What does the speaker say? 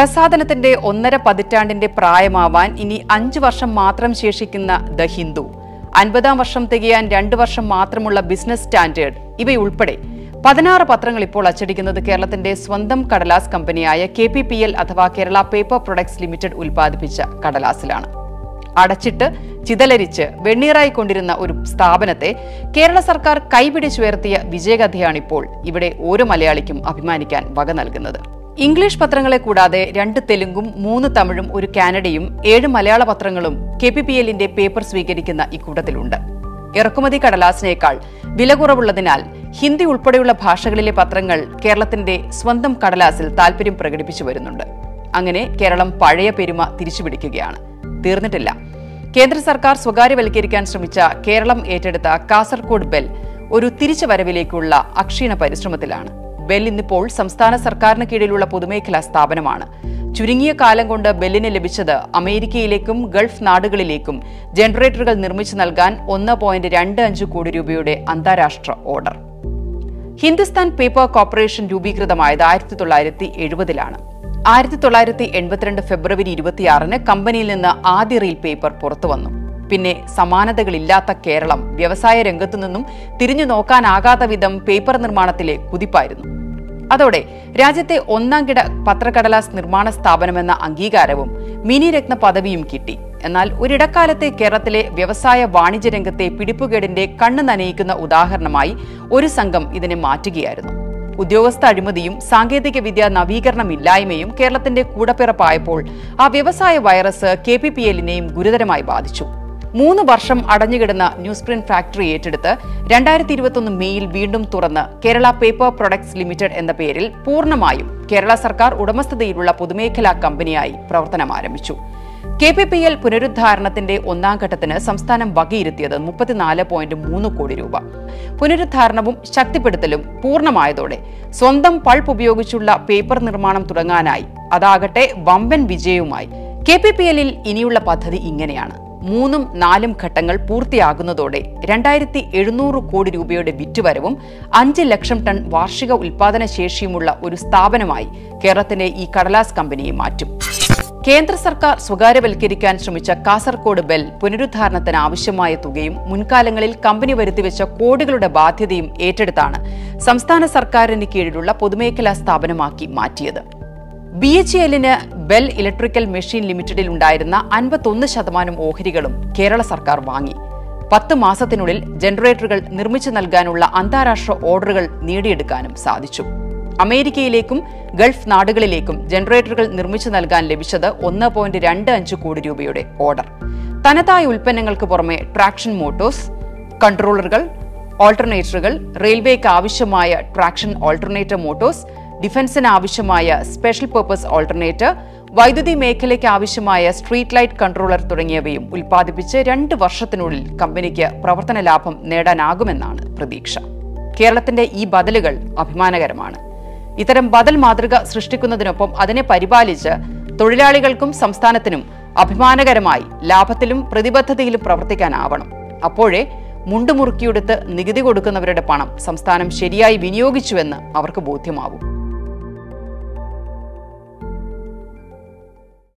പ്രസാദനത്തിന്റെ ഒന്നര പതിറ്റാണ്ടിന്റെ പ്രായമാവാൻ ഇനി അഞ്ചു വർഷം മാത്രം ശേഷിക്കുന്ന ദ ഹിന്ദു അൻപതാം വർഷം തികയാൻ രണ്ടു വർഷം മാത്രമുള്ള ബിസിനസ് സ്റ്റാൻഡേർഡ് ഇവയുൾപ്പെടെ പതിനാറ് പത്രങ്ങൾ ഇപ്പോൾ അച്ചടിക്കുന്നത് കേരളത്തിന്റെ സ്വന്തം കടലാസ് കമ്പനിയായ കെ പി പി എൽ അഥവാ കേരള പേപ്പർ പ്രൊഡക്ട്സ് ലിമിറ്റഡ് ഉൽപ്പാദിപ്പിച്ച കടലാസിലാണ് അടച്ചിട്ട് ചിതലരിച്ച് വെണ്ണീറായി കൊണ്ടിരുന്ന ഒരു സ്ഥാപനത്തെ കേരള സർക്കാർ കൈപിടിച്ചുയർത്തിയ വിജയകഥയാണിപ്പോൾ ഇവിടെ ഓരോ മലയാളിക്കും അഭിമാനിക്കാൻ വക നൽകുന്നത് ഇംഗ്ലീഷ് പത്രങ്ങളെ കൂടാതെ രണ്ട് തെലുങ്കും മൂന്ന് തമിഴും ഒരു കാനഡയും ഏഴ് മലയാള പത്രങ്ങളും കെ പി പി എല്ലിന്റെ പേപ്പർ സ്വീകരിക്കുന്ന ഇക്കൂട്ടത്തിലുണ്ട് ഇറക്കുമതി കടലാസിനേക്കാൾ വില കുറവുള്ളതിനാൽ ഹിന്ദി ഉൾപ്പെടെയുള്ള ഭാഷകളിലെ പത്രങ്ങൾ കേരളത്തിന്റെ സ്വന്തം കടലാസിൽ താൽപര്യം പ്രകടിപ്പിച്ചു വരുന്നുണ്ട് അങ്ങനെ കേരളം പഴയ പെരുമ തിരിച്ചുപിടിക്കുകയാണ് തീർന്നിട്ടില്ല കേന്ദ്ര സർക്കാർ സ്വകാര്യവൽക്കരിക്കാൻ ശ്രമിച്ച കേരളം ഏറ്റെടുത്ത കാസർകോട് ബെൽ ഒരു തിരിച്ചുവരവിലേക്കുള്ള അക്ഷീണ പരിശ്രമത്തിലാണ് ബെൽ ഇന്നിപ്പോൾ സംസ്ഥാന സർക്കാരിന് കീഴിലുള്ള പൊതുമേഖലാ സ്ഥാപനമാണ് ചുരുങ്ങിയ കാലം കൊണ്ട് ബെല്ലിന് ലഭിച്ചത് അമേരിക്കയിലേക്കും ഗൾഫ് നാടുകളിലേക്കും ജനറേറ്ററുകൾ നിർമ്മിച്ചു നൽകാൻ ഒന്ന് പോയിന്റ് രണ്ട് അഞ്ച് കോടി രൂപയുടെ അന്താരാഷ്ട്ര ഓർഡർ ഹിന്ദുസ്ഥാൻ പേപ്പർ കോർപ്പറേഷൻ രൂപീകൃതമായത് ആയിരത്തി തൊള്ളായിരത്തി എഴുപതിലാണ് ആയിരത്തി തൊള്ളായിരത്തി എൺപത്തിരണ്ട് ഫെബ്രുവരി ഇരുപത്തിയാറിന് കമ്പനിയിൽ നിന്ന് ആദ്യ റീൽ പേപ്പർ പുറത്തു വന്നു പിന്നെ സമാനതകളില്ലാത്ത കേരളം വ്യവസായ രംഗത്തു നിന്നും തിരിഞ്ഞു നോക്കാനാകാത്ത വിധം പേപ്പർ നിർമ്മാണത്തിലെ കുതിപ്പായിരുന്നു അതോടെ രാജ്യത്തെ ഒന്നാം കിട പത്രക്കടലാസ് നിർമ്മാണ സ്ഥാപനമെന്ന അംഗീകാരവും മിനി രത്ന പദവിയും കിട്ടി എന്നാൽ ഒരിടക്കാലത്തെ കേരളത്തിലെ വ്യവസായ വാണിജ്യ രംഗത്തെ പിടിപ്പുകേടിന്റെ കണ്ണ് നനയിക്കുന്ന ഉദാഹരണമായി ഒരു സംഘം ഇതിനെ മാറ്റുകയായിരുന്നു ഉദ്യോഗസ്ഥ അഴിമതിയും സാങ്കേതിക വിദ്യ നവീകരണമില്ലായ്മയും കേരളത്തിന്റെ കൂടപ്പിറപ്പായപ്പോൾ ആ വ്യവസായ വൈറസ് കെ പി പി എല്ലിനെയും ഗുരുതരമായി ബാധിച്ചു മൂന്ന് വർഷം അടഞ്ഞുകിടന്ന ന്യൂസ് പ്രിന്റ് ഫാക്ടറി ഏറ്റെടുത്ത് രണ്ടായിരത്തി ഇരുപത്തൊന്ന് മെയ്യിൽ വീണ്ടും തുറന്ന് കേരള പേപ്പർ പ്രൊഡക്ട്സ് ലിമിറ്റഡ് എന്ന പേരിൽ പൂർണ്ണമായും കേരള സർക്കാർ ഉടമസ്ഥതയിലുള്ള പൊതുമേഖലാ കമ്പനിയായി പ്രവർത്തനം ആരംഭിച്ചു കെ പി പി എൽ പുനരുദ്ധാരണത്തിന്റെ ഒന്നാം ഘട്ടത്തിന് സംസ്ഥാനം വകയിരുത്തിയത് മുപ്പത്തിനാല് പോയിന്റ് മൂന്ന് കോടി രൂപ പുനരുദ്ധാരണവും ശക്തിപ്പെടുത്തലും പൂർണ്ണമായതോടെ സ്വന്തം പൾപ്പ് ഉപയോഗിച്ചുള്ള പേപ്പർ നിർമ്മാണം തുടങ്ങാനായി അതാകട്ടെ വമ്പൻ വിജയവുമായി കെ പി പി എല്ലിൽ ഇനിയുള്ള പദ്ധതി ഇങ്ങനെയാണ് മൂന്നും നാലും ഘട്ടങ്ങൾ പൂർത്തിയാകുന്നതോടെ രണ്ടായിരത്തി എഴുന്നൂറ് കോടി രൂപയുടെ വിറ്റുവരവും അഞ്ച് ലക്ഷം ടൺ വാർഷിക ഉൽപാദന ശേഷിയുമുള്ള ഒരു സ്ഥാപനമായി കേരളത്തിന്റെ ഈ കടലാസ് കമ്പനിയെ മാറ്റും കേന്ദ്ര സർക്കാർ സ്വകാര്യവൽക്കരിക്കാൻ ശ്രമിച്ച കാസർകോട് ബെൽ പുനരുദ്ധാരണത്തിന് ആവശ്യമായ തുകയും മുൻകാലങ്ങളിൽ കമ്പനി വരുത്തിവെച്ച കോടികളുടെ ബാധ്യതയും ഏറ്റെടുത്താണ് സംസ്ഥാന സർക്കാരിന് കീഴിലുള്ള പൊതുമേഖലാ സ്ഥാപനമാക്കി മാറ്റിയത് ബി എച്ച് എല്ലിന് ബെൽ ഇലക്ട്രിക്കൽ മെഷീൻ ലിമിറ്റഡിൽ ഉണ്ടായിരുന്ന അൻപത്തൊന്ന് ശതമാനം ഓഹരികളും കേരള സർക്കാർ വാങ്ങി പത്ത് മാസത്തിനുള്ളിൽ ജനറേറ്ററുകൾ നിർമ്മിച്ചു നൽകാനുള്ള അന്താരാഷ്ട്ര ഓർഡറുകൾ നേടിയെടുക്കാനും സാധിച്ചു അമേരിക്കയിലേക്കും ഗൾഫ് നാടുകളിലേക്കും ജനറേറ്ററുകൾ നിർമ്മിച്ചു നൽകാൻ ലഭിച്ചത് ഒന്ന് പോയിന്റ് രണ്ട് അഞ്ച് കോടി രൂപയുടെ ഓർഡർ തനതായ ഉൽപ്പന്നങ്ങൾക്ക് പുറമെ ട്രാക്ഷൻ മോട്ടോഴ്സ് കൺട്രോളറുകൾ ഓൾട്ടർനേറ്ററുകൾ റെയിൽവേക്ക് ആവശ്യമായ ട്രാക്ഷൻ ഓൾട്ടർനേറ്റർ മോട്ടോഴ്സ് ഡിഫൻസിന് ആവശ്യമായ സ്പെഷ്യൽ പർപ്പസ് ഓൾട്ടർനേറ്റർ വൈദ്യുതി മേഖലയ്ക്ക് ആവശ്യമായ സ്ട്രീറ്റ് ലൈറ്റ് കൺട്രോളർ തുടങ്ങിയവയും ഉൽപ്പാദിപ്പിച്ച് രണ്ട് വർഷത്തിനുള്ളിൽ കമ്പനിക്ക് പ്രവർത്തന ലാഭം നേടാനാകുമെന്നാണ് പ്രതീക്ഷ കേരളത്തിന്റെ ഈ ബദലുകൾ അഭിമാനകരമാണ് ഇത്തരം ബദൽ മാതൃക സൃഷ്ടിക്കുന്നതിനൊപ്പം അതിനെ പരിപാലിച്ച് തൊഴിലാളികൾക്കും സംസ്ഥാനത്തിനും അഭിമാനകരമായി ലാഭത്തിലും പ്രതിബദ്ധതയിലും പ്രവർത്തിക്കാനാവണം അപ്പോഴേ മുണ്ടുമുറുക്കിയെടുത്ത് നികുതി കൊടുക്കുന്നവരുടെ പണം സംസ്ഥാനം ശരിയായി വിനിയോഗിച്ചുവെന്ന് അവർക്ക് ബോധ്യമാവും